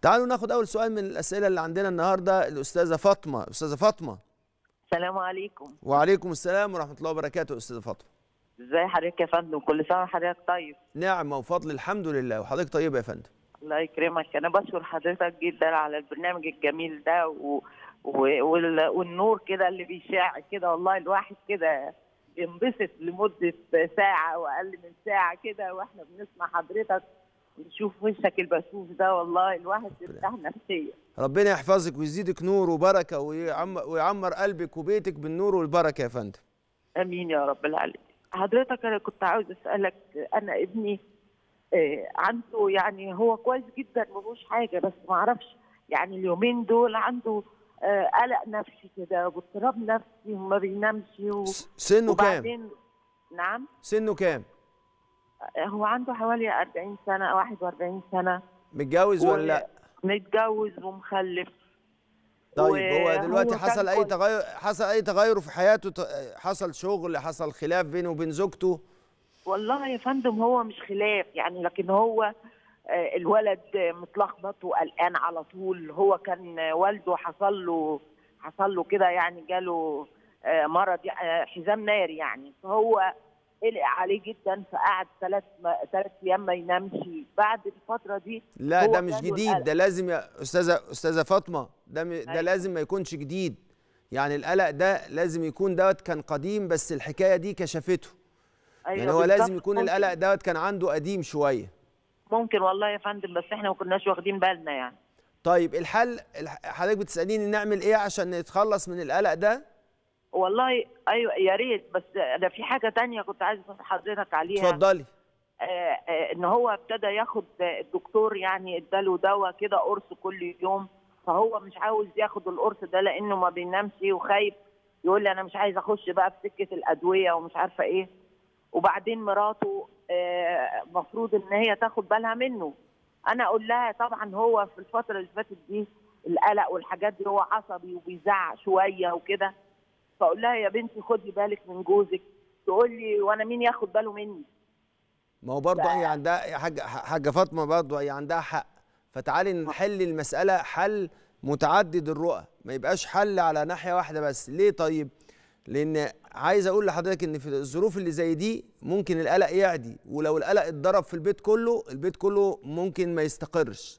تعالوا ناخد اول سؤال من الاسئله اللي عندنا النهارده الاستاذه فاطمه استاذه فاطمه السلام عليكم وعليكم السلام ورحمه الله وبركاته استاذه فاطمه ازي حضرتك يا فندم كل سنه وحضرتك طيب نعمه وفضل الحمد لله وحضرتك طيبه يا فندم الله يكرمك انا بشكر حضرتك جدا على البرنامج الجميل ده و... و... وال... والنور كده اللي بيشع كده والله الواحد كده ينبسط لمده ساعه واقل من ساعه كده واحنا بنسمع حضرتك نشوف وشك البسوس ده والله الواحد يرتاح نفسيا ربنا يحفظك ويزيدك نور وبركه ويعمر, ويعمر قلبك وبيتك بالنور والبركه يا فندم امين يا رب العالمين حضرتك انا كنت عاوز اسالك انا ابني آه، عنده يعني هو كويس جدا ما فيهوش حاجه بس ما اعرفش يعني اليومين دول عنده آه، قلق نفسي كده واضطراب نفسي وما بينامش و... س- سنه كام وبعدين نعم سنه كام آه، هو عنده حوالي 40 سنه أو 41 سنه متجوز ولا لا متجوز ومخلف طيب هو وهو دلوقتي كان حصل اي كويس. تغير حصل اي تغير في حياته ت- حصل شغل حصل خلاف بينه وبين زوجته والله يا فندم هو مش خلاف يعني لكن هو آه، الولد آه، متلخبط وقلقان على طول هو كان آه، والده حصل له حصل له كده يعني جاله آه، مرض آه، حزام ناري يعني فهو قلق عليه جدا فقعد ثلاث ثلاث ايام ما ينامش بعد الفتره دي لا هو ده مش جاله جديد القلق. ده لازم يا استاذه استاذه فاطمه ده م- ده أيوة. لازم ما يكونش جديد يعني القلق ده لازم يكون دوت كان قديم بس الحكايه دي كشفته أيوة يعني هو بالظبط. لازم يكون ممكن- القلق دوت كان عنده قديم شويه ممكن والله يا فندم بس احنا ما كناش واخدين بالنا يعني طيب الحل الح- حضرتك بتساليني نعمل ايه عشان نتخلص من القلق ده والله ايوه يا ريت بس انا في حاجه تانية كنت عايز اسال حضرتك عليها اتفضلي آه، آه، ان هو ابتدى ياخد آه، الدكتور يعني اداله دواء كده قرص كل يوم فهو مش عاوز ياخد القرص ده لانه ما بينامش وخايف يقول لي انا مش عايز اخش بقى في سكه الادويه ومش عارفه ايه وبعدين مراته المفروض ان هي تاخد بالها منه انا اقول لها طبعا هو في الفتره اللي فاتت دي القلق والحاجات دي هو عصبي وبيزعق شويه وكده فاقول لها يا بنتي خدي بالك من جوزك تقول لي وانا مين ياخد باله مني ما هو برضه هي عندها يا حاجه حاجه فاطمه برضه هي عندها حق فتعالي نحل المساله حل متعدد الرؤى ما يبقاش حل على ناحيه واحده بس ليه طيب لان عايز اقول لحضرتك ان في الظروف اللي زي دي ممكن القلق يعدي ولو القلق اتضرب في البيت كله البيت كله ممكن ما يستقرش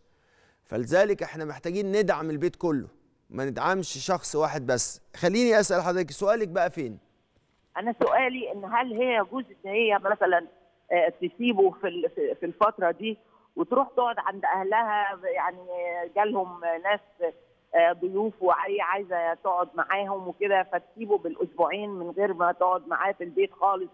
فلذلك احنا محتاجين ندعم البيت كله ما ندعمش شخص واحد بس خليني اسال حضرتك سؤالك بقى فين انا سؤالي ان هل هي يجوز ان هي مثلا آه، تسيبه في ال- في- في الفتره دي وتروح تقعد عند اهلها يعني جالهم ناس آه، ضيوف وهي عايزه تقعد معاهم وكده فتسيبه بالاسبوعين من غير ما تقعد معاه في البيت خالص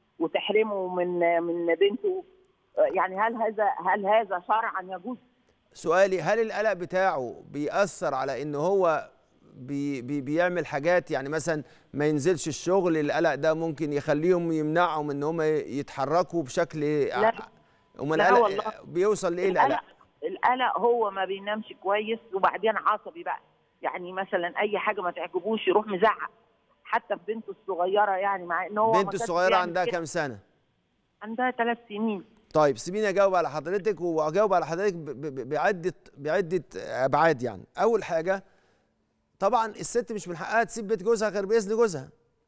وتحرمه من من بنته آه، يعني هل هذا هل هذا شرعا يجوز؟ سؤالي هل القلق بتاعه بيأثر على ان هو بي بي بيعمل حاجات يعني مثلا ما ينزلش الشغل القلق ده ممكن يخليهم يمنعهم ان هم يتحركوا بشكل لا. امال لا القلق والله. بيوصل لايه القلق القلق القلق هو ما بينامش كويس وبعدين عصبي بقى يعني مثلا اي حاجه ما تعجبوش يروح مزعق حتى في بنته الصغيره يعني مع ان هو ما بنته كانش الصغيره بيعمل عندها كده. كام سنه عندها ثلاث سنين طيب سيبيني اجاوب على حضرتك واجاوب على حضرتك ب- ب- بعده بعده ابعاد يعني اول حاجه طبعا الست مش من حقها تسيب بيت جوزها غير باذن جوزها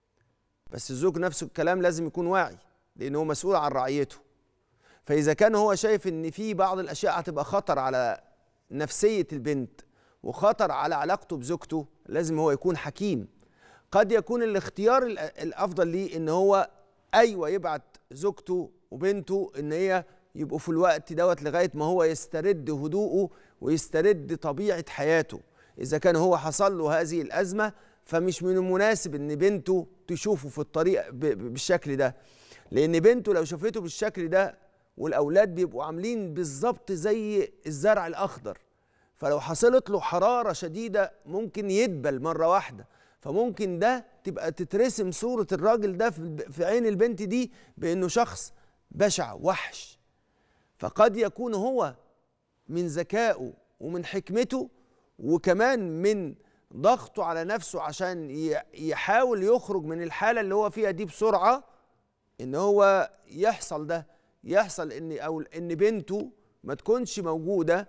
بس الزوج نفسه الكلام لازم يكون واعي لان هو مسؤول عن رعيته فاذا كان هو شايف ان في بعض الاشياء هتبقى خطر على نفسيه البنت وخطر على علاقته بزوجته لازم هو يكون حكيم قد يكون الاختيار ال- الافضل ليه ان هو ايوه يبعت زوجته وبنته ان هي يبقوا في الوقت دوت لغايه ما هو يسترد هدوءه ويسترد طبيعه حياته اذا كان هو حصل له هذه الازمه فمش من المناسب ان بنته تشوفه في الطريق ب- ب- بالشكل ده لان بنته لو شافته بالشكل ده والاولاد بيبقوا عاملين بالظبط زي الزرع الاخضر فلو حصلت له حراره شديده ممكن يدبل مره واحده فممكن ده تبقى تترسم صوره الراجل ده في الب- في عين البنت دي بانه شخص بشع وحش فقد يكون هو من ذكائه ومن حكمته وكمان من ضغطه على نفسه عشان ي- يحاول يخرج من الحاله اللي هو فيها دي بسرعه ان هو يحصل ده يحصل ان او ان بنته ما تكونش موجوده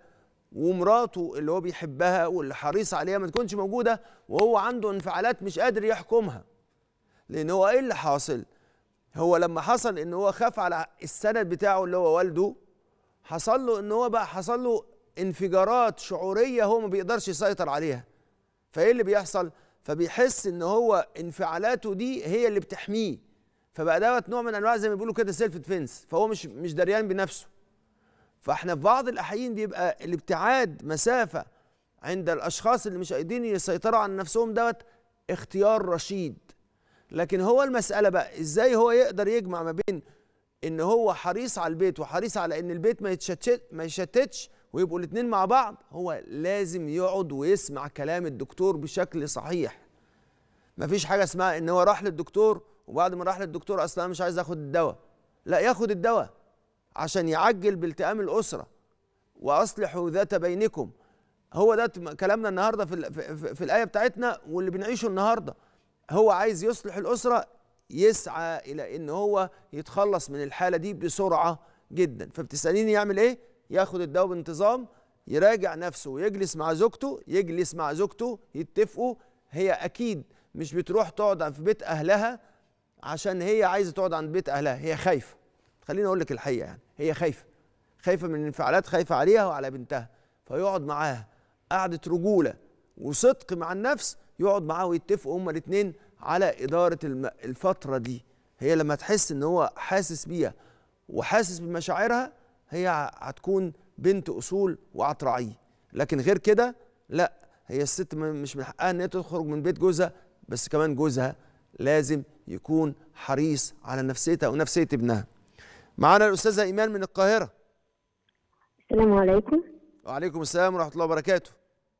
ومراته اللي هو بيحبها واللي حريص عليها ما تكونش موجوده وهو عنده انفعالات مش قادر يحكمها لان هو ايه اللي حاصل هو لما حصل ان هو خاف على السند بتاعه اللي هو والده حصل له ان هو بقى حصل له انفجارات شعوريه هو ما بيقدرش يسيطر عليها فايه اللي بيحصل فبيحس ان هو انفعالاته دي هي اللي بتحميه فبقى دوت نوع من انواع زي ما بيقولوا كده سيلف ديفنس فهو مش مش دريان بنفسه فاحنا في بعض الاحيان بيبقى الابتعاد مسافه عند الاشخاص اللي مش قادرين يسيطروا على نفسهم دوت اختيار رشيد لكن هو المساله بقى ازاي هو يقدر يجمع ما بين ان هو حريص على البيت وحريص على ان البيت ما يتشتت ما يشتتش ويبقوا الاثنين مع بعض هو لازم يقعد ويسمع كلام الدكتور بشكل صحيح مفيش حاجه اسمها ان هو راح للدكتور وبعد ما راح للدكتور اصلا أنا مش عايز اخد الدواء لا ياخد الدواء عشان يعجل بالتئام الاسره واصلحوا ذات بينكم هو ده كلامنا النهارده في, ال- في, في, في الايه بتاعتنا واللي بنعيشه النهارده هو عايز يصلح الاسره يسعى الى ان هو يتخلص من الحاله دي بسرعه جدا فبتساليني يعمل ايه ياخد الدواء بانتظام يراجع نفسه ويجلس مع زوجته يجلس مع زوجته يتفقوا هي اكيد مش بتروح تقعد في بيت اهلها عشان هي عايزه تقعد عند بيت اهلها هي خايفه خليني اقول لك الحقيقه يعني هي خايفه خايفه من انفعالات خايفه عليها وعلى بنتها فيقعد معاها قعده رجوله وصدق مع النفس يقعد معاها ويتفقوا هما الاثنين على اداره الم- الفتره دي هي لما تحس ان هو حاسس بيها وحاسس بمشاعرها هي ع- هتكون بنت اصول وهتراعيه لكن غير كده لا هي الست م- مش من حقها ان هي تخرج من بيت جوزها بس كمان جوزها لازم يكون حريص على نفسيتها ونفسيه ابنها معانا الاستاذه ايمان من القاهره السلام عليكم وعليكم السلام ورحمه الله وبركاته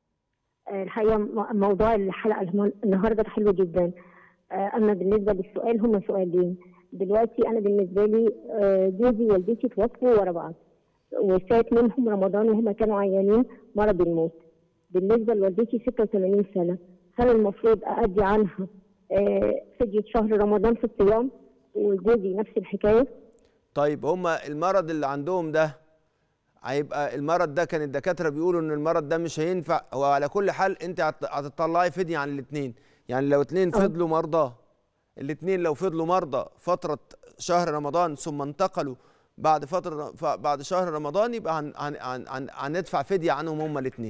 آه، الحقيقة م- موضوع الحلقة الم- النهاردة ده حلو جدا آه، أما بالنسبة للسؤال هما سؤالين دلوقتي أنا بالنسبة لي آه، جوزي ووالدتي توفوا ورا بعض وفات منهم رمضان وهما كانوا عيانين مرض الموت بالنسبة لوالدتي 86 سنة هل المفروض أأدي عنها آه، فدية شهر رمضان في الصيام وجوزي نفس الحكاية طيب هما المرض اللي عندهم ده هيبقى المرض ده كان الدكاتره بيقولوا ان المرض ده مش هينفع هو على كل حال انت هت- هتطلعي فديه عن الاثنين يعني لو اثنين آه. فضلوا مرضى الاثنين لو فضلوا مرضى فتره شهر رمضان ثم انتقلوا بعد فتره ف- بعد شهر رمضان يبقى هن هن هن هن هندفع فديه عنهم هما الاثنين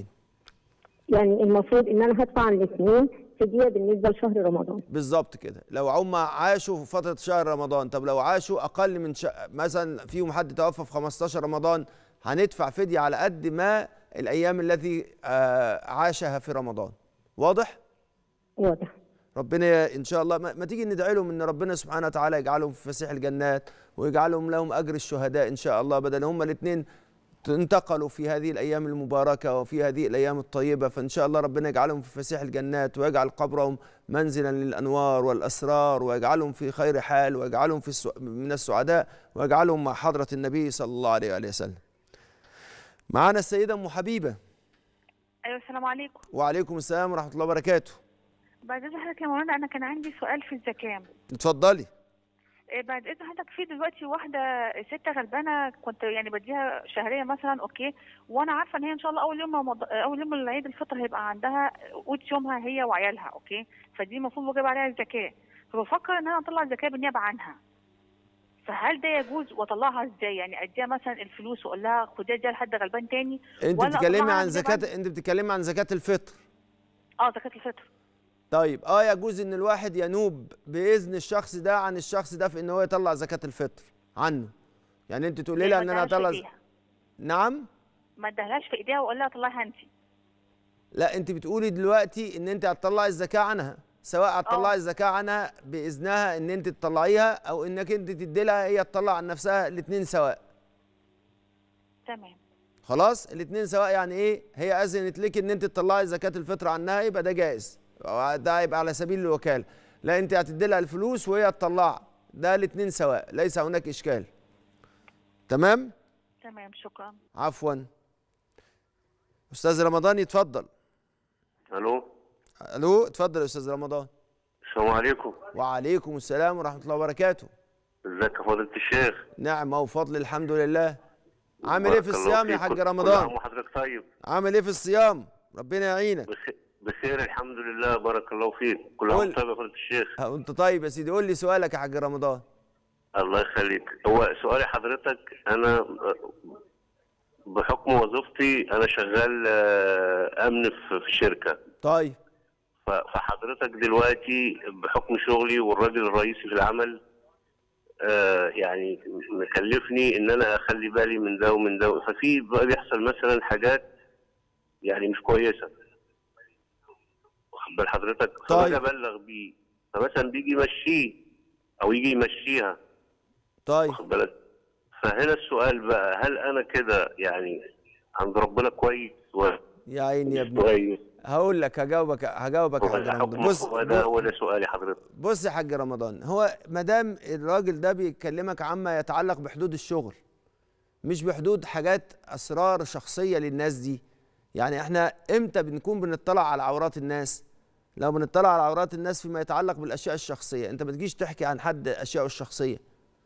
يعني المفروض إن أنا هدفع عن الاثنين فدية بالنسبة لشهر رمضان بالظبط كده لو هم عاشوا في فتره شهر رمضان طب لو عاشوا اقل من ش... مثلا فيهم حد توفى في 15 رمضان هندفع فديه على قد ما الايام التي آه، عاشها في رمضان واضح واضح ربنا ان شاء الله ما, ما تيجي ندعي لهم ان ربنا سبحانه وتعالى يجعلهم في فسيح الجنات ويجعلهم لهم اجر الشهداء ان شاء الله بدل هم الاثنين انتقلوا في هذه الايام المباركه وفي هذه الايام الطيبه فان شاء الله ربنا يجعلهم في فسيح الجنات ويجعل قبرهم منزلا للانوار والاسرار ويجعلهم في خير حال ويجعلهم في السع... من السعداء ويجعلهم مع حضره النبي صلى الله عليه وآله وسلم. معانا السيده ام حبيبه ايوه السلام عليكم وعليكم السلام ورحمه الله وبركاته. بعد اذن حضرتك يا مولانا انا كان عندي سؤال في الزكاه اتفضلي. إيه بعد اذن حضرتك في دلوقتي واحده ست غلبانه كنت يعني بديها شهريه مثلا اوكي وانا عارفه ان هي ان شاء الله اول يوم رمض... اول يوم العيد الفطر هيبقى عندها قوت يومها هي وعيالها اوكي فدي المفروض واجب عليها الزكاه فبفكر ان انا اطلع الزكاه بالنيابه عنها فهل ده يجوز واطلعها ازاي يعني اديها مثلا الفلوس واقول لها خديها اديها لحد غلبان تاني انت ولا بتتكلمي أطلعها عن بالنيابة زكاه انت بتتكلمي عن زكاه الفطر اه زكاه الفطر طيب اه يجوز ان الواحد ينوب باذن الشخص ده عن الشخص ده في ان هو يطلع زكاه الفطر عنه يعني انت تقولي لها ما ان انا اديهاش في هطلع ز- إيديها. نعم ما ادهلاش في ايديها واقول لها طلعها انت لا انت بتقولي دلوقتي ان انت هتطلعي الزكاه عنها سواء هتطلعي اه. الزكاه عنها باذنها ان انت تطلعيها او انك انت تدي لها هي تطلع عن نفسها الاثنين سواء تمام خلاص الاثنين سواء يعني ايه هي اذنت لك ان انت تطلعي زكاه الفطر عنها يبقى ده جائز ده يبقى على سبيل الوكاله لا انت هتدي لها الفلوس وهي تطلع ده الاثنين سواء ليس هناك اشكال تمام تمام شكرا عفوا استاذ رمضان يتفضل الو الو اتفضل يا استاذ رمضان السلام عليكم وعليكم السلام ورحمه الله وبركاته ازيك يا فضيله الشيخ نعم او فضل الحمد لله عامل ايه في بارك الله الصيام يا فيك. حاج كل- كل رمضان عام وحضرتك طيب عامل ايه في الصيام ربنا يعينك بخ- بخير الحمد لله بارك الله فيك كل قول. عام طيب يا فضيلة الشيخ ها، انت طيب يا سيدي قول لي سؤالك يا حاج رمضان الله يخليك هو سؤالي حضرتك انا بحكم وظيفتي انا شغال آه، امن في في شركه طيب ف- فحضرتك دلوقتي بحكم شغلي والراجل الرئيسي في العمل آه، يعني مكلفني ان انا اخلي بالي من ده ومن ده ففي بقى بيحصل مثلا حاجات يعني مش كويسه واخد بال حضرتك طيب. فباجي ابلغ بيه فمثلا بيجي يمشيه او يجي يمشيها طيب واخد بالك فهنا السؤال بقى هل انا كده يعني عند ربنا كويس ولا يا عيني يا مش ابني كويس هقول لك هجاوبك هجاوبك يا هو حاج ده رمضان حكم بص هو ده هو ده سؤالي حضرتك بص يا حاج رمضان هو ما دام الراجل ده بيكلمك عما يتعلق بحدود الشغل مش بحدود حاجات اسرار شخصيه للناس دي يعني احنا امتى بنكون بنطلع على عورات الناس لو بنطلع على عورات الناس فيما يتعلق بالاشياء الشخصيه انت ما تجيش تحكي عن حد اشياءه الشخصيه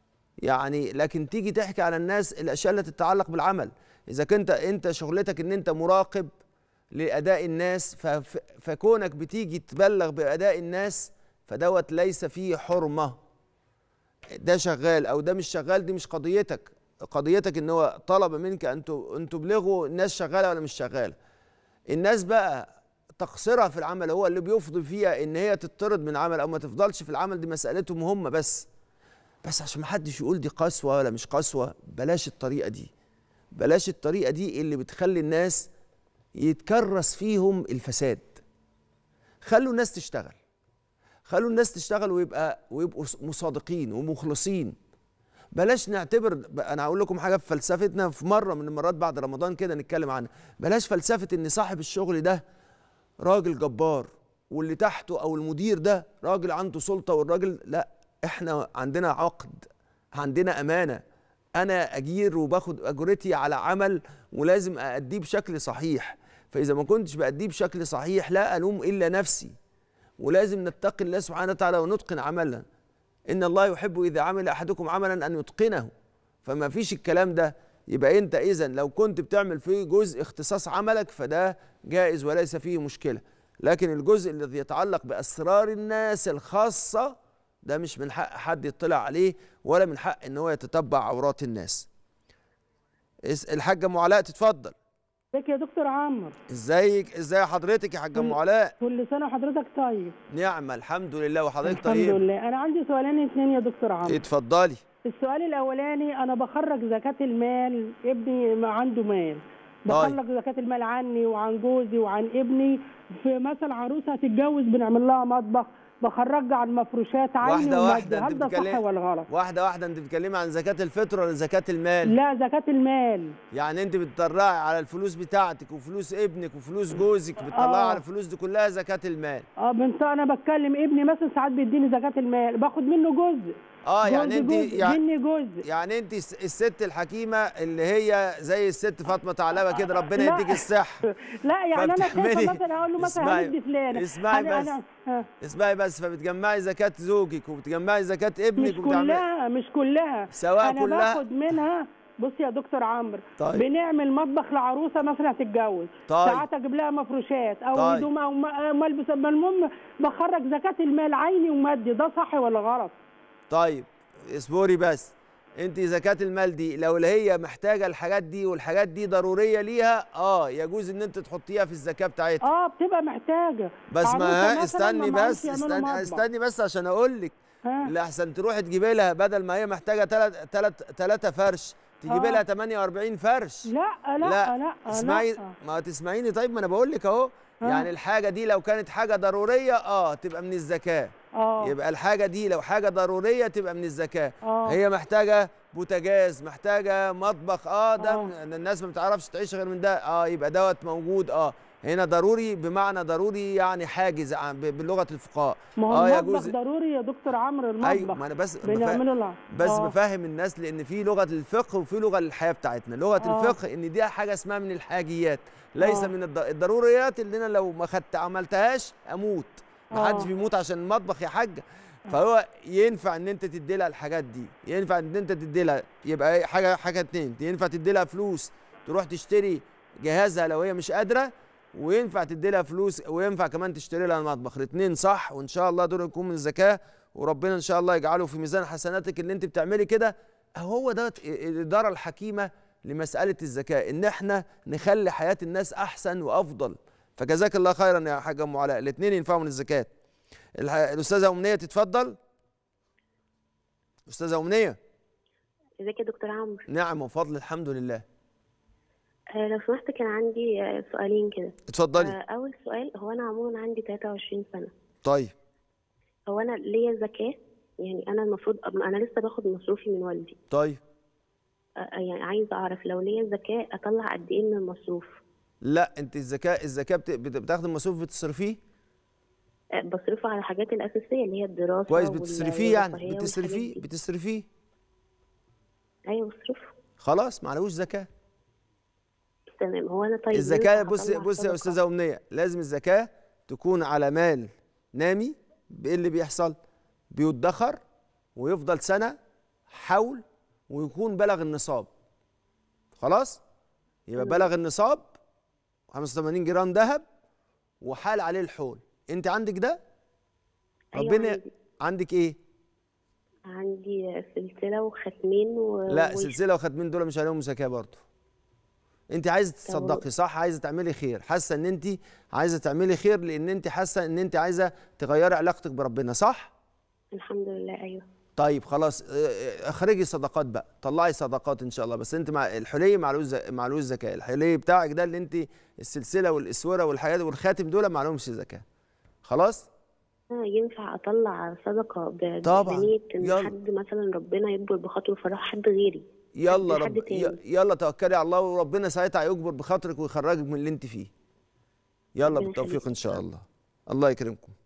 يعني لكن تيجي تحكي على الناس الاشياء التي تتعلق بالعمل اذا كنت انت شغلتك ان انت مراقب لاداء الناس فف- فكونك بتيجي تبلغ باداء الناس فدوت ليس فيه حرمه ده شغال او ده مش شغال دي مش قضيتك قضيتك ان هو طلب منك ان ت- ان تبلغوا الناس شغاله ولا مش شغاله الناس بقى تقصيرها في العمل هو اللي بيفضي فيها ان هي تطرد من العمل او ما تفضلش في العمل دي مسالتهم هم بس بس عشان ما حدش يقول دي قسوه ولا مش قسوه بلاش الطريقه دي بلاش الطريقه دي اللي بتخلي الناس يتكرس فيهم الفساد خلوا الناس تشتغل خلوا الناس تشتغل ويبقى ويبقوا مصادقين ومخلصين بلاش نعتبر انا هقول لكم حاجه في فلسفتنا في مره من المرات بعد رمضان كده نتكلم عنها بلاش فلسفه ان صاحب الشغل ده راجل جبار واللي تحته او المدير ده راجل عنده سلطه والراجل لا احنا عندنا عقد عندنا امانه انا اجير وباخد اجرتي على عمل ولازم ااديه بشكل صحيح فاذا ما كنتش باديه بشكل صحيح لا الوم الا نفسي ولازم نتقي الله سبحانه وتعالى ونتقن عملنا ان الله يحب اذا عمل احدكم عملا ان يتقنه فما فيش الكلام ده يبقى انت اذا لو كنت بتعمل فيه جزء اختصاص عملك فده جائز وليس فيه مشكله لكن الجزء الذي يتعلق باسرار الناس الخاصه ده مش من حق حد يطلع عليه ولا من حق ان هو يتتبع عورات الناس اس- الحاجه ام علاء تتفضل ازيك يا دكتور عمرو ازيك ازاي حضرتك يا حاجه ام علاء كل سنه وحضرتك طيب نعمه الحمد لله وحضرتك الحمد طيب لله انا عندي سؤالين اتنين يا دكتور عمرو اتفضلي السؤال الاولاني انا بخرج زكاه المال ابني ما عنده مال بخرج زكاه المال عني وعن جوزي وعن ابني في مثلا عروسه هتتجوز بنعمل لها مطبخ بخرجها عن مفروشات عيني واحده ومادة. واحده هل انت ده صح بتتكلمي ولا غلط واحده واحده انت بتتكلمي عن زكاه الفطر ولا زكاه المال لا زكاه المال يعني انت بتطلعي على الفلوس بتاعتك وفلوس ابنك وفلوس جوزك بتطلعي آه. على الفلوس دي كلها زكاه المال اه بنت انا بتكلم ابني مثلا ساعات بيديني زكاه المال باخد منه جزء اه يعني جوزي انت جزء يعني مني جزء يعني انت الس- الست الحكيمه اللي هي زي الست فاطمه علبه كده ربنا لا. يديك الصحه لا يعني انا فبتعملي- شايفه مثلا اقول له مثلا اسمعي- هندي فلانه اسمعي أنا- بس. أنا ها. اسمعي بس فبتجمعي زكاه زوجك وبتجمعي زكاه ابنك مش وبتعملي كلها مش كلها سواء انا كلها- باخد منها بص يا دكتور عمرو طيب. بنعمل مطبخ لعروسه مثلا هتتجوز طيب. ساعات اجيب لها مفروشات او طيب. هدوم او م- ملبس أما المهم بخرج زكاه المال عيني ومادي ده صح ولا غلط طيب اصبري بس انت زكاه المال دي لو اللي هي محتاجه الحاجات دي والحاجات دي ضروريه ليها اه يجوز ان انت تحطيها في الزكاه بتاعتها اه بتبقى محتاجه بس عروسة ما مثلاً استني معرفش بس يعملوا استني مطبخ. استني بس عشان اقول لك ها. لحسن تروحي تجيبي لها بدل ما هي محتاجه ثلاث ثلاث ثلاثه فرش تجيبي آه. لها 48 فرش لا لا لا, لا اسمعي ما تسمعيني طيب ما انا بقول لك اهو يعني الحاجه دي لو كانت حاجه ضروريه اه تبقى من الزكاه اه يبقى الحاجه دي لو حاجه ضروريه تبقى من الزكاه آه. هي محتاجه بوتاجاز محتاجه مطبخ اه ده آه. من- الناس ما بتعرفش تعيش غير من ده اه يبقى دوت موجود اه هنا ضروري بمعنى ضروري يعني حاجز عن- ب- بلغه الفقهاء ما هو اه المطبخ ضروري يا دكتور عمرو المطبخ ايوه ما انا بس بفا- بنعمله لها بس آه. بفهم الناس لان في لغه الفقه وفي لغه للحياه بتاعتنا لغه آه. الفقه ان دي حاجه اسمها من الحاجيات ليس آه. من الض- الضروريات اللي انا لو ما خدت عملتهاش اموت ما آه. حدش بيموت عشان المطبخ يا حاجه فهو ينفع ان انت تدي لها الحاجات دي ينفع ان انت تدي لها يبقى إيه؟ حاجه حاجه اتنين ينفع تدي لها فلوس تروح تشتري جهازها لو هي مش قادره وينفع تدي لها فلوس وينفع كمان تشتري لها المطبخ الاثنين صح وان شاء الله دول يكون من الزكاه وربنا ان شاء الله يجعله في ميزان حسناتك اللي انت بتعملي كده هو ده الاداره الحكيمه لمساله الزكاه ان احنا نخلي حياه الناس احسن وافضل فجزاك الله خيرا يا حاجه ام علاء الاثنين ينفعوا من الزكاه الح- الاستاذه امنيه تتفضل استاذه امنيه ازيك يا دكتور عمرو نعم وفضل الحمد لله آه لو سمحت كان عندي آه سؤالين كده اتفضلي آه اول سؤال هو انا عموما عندي 23 سنه طيب هو انا ليا زكاه يعني انا المفروض انا لسه باخد مصروفي من والدي طيب آه يعني عايزه اعرف لو ليا زكاه اطلع قد ايه من المصروف لا انت الزكاه الزكاه بت- بت- بتاخدي المصروف بتصرفيه آه بصرفه على الحاجات الاساسيه اللي هي الدراسه كويس وال- بتصرفيه يعني والرفاهية والحاجات بتصرفيه دي. بتصرفيه ايوه بصرفه خلاص معلوش زكاه تمام هو انا طيب الزكاه ينفع بصي أطلع بصي يا صدقة؟ استاذه امنيه لازم الزكاه تكون على مال نامي بايه اللي بيحصل بيدخر ويفضل سنه حول ويكون بلغ النصاب خلاص يبقى بلغ النصاب 85 جرام ذهب وحال عليه الحول انت عندك ده أيوة ربنا عندي. عندك ايه عندي سلسله وختمين و... لا و- سلسله وختمين دول مش عليهم زكاه برضه انت عايزه تصدقي صح عايزه تعملي خير حاسه ان انت عايزه تعملي خير لان انت حاسه ان انت عايزه تغيري علاقتك بربنا صح الحمد لله ايوه طيب خلاص اه، اه، اخرجي صدقات بقى طلعي صدقات ان شاء الله بس انت مع الحلي معلوش ز- معلوش زكاه الحلي بتاعك ده اللي انت السلسله والاسوره والحاجات والخاتم دول معلومش زكاه خلاص آه، ينفع اطلع صدقه ب- طبعاً. بنيه ان يلا. حد مثلا ربنا يكبر بخاطره فرح حد غيري يلا حد رب تاني. ي- يلا توكلي على الله وربنا ساعتها هيجبر بخاطرك ويخرجك من اللي انت فيه يلا ربنا بالتوفيق يخليك. ان شاء الله الله يكرمكم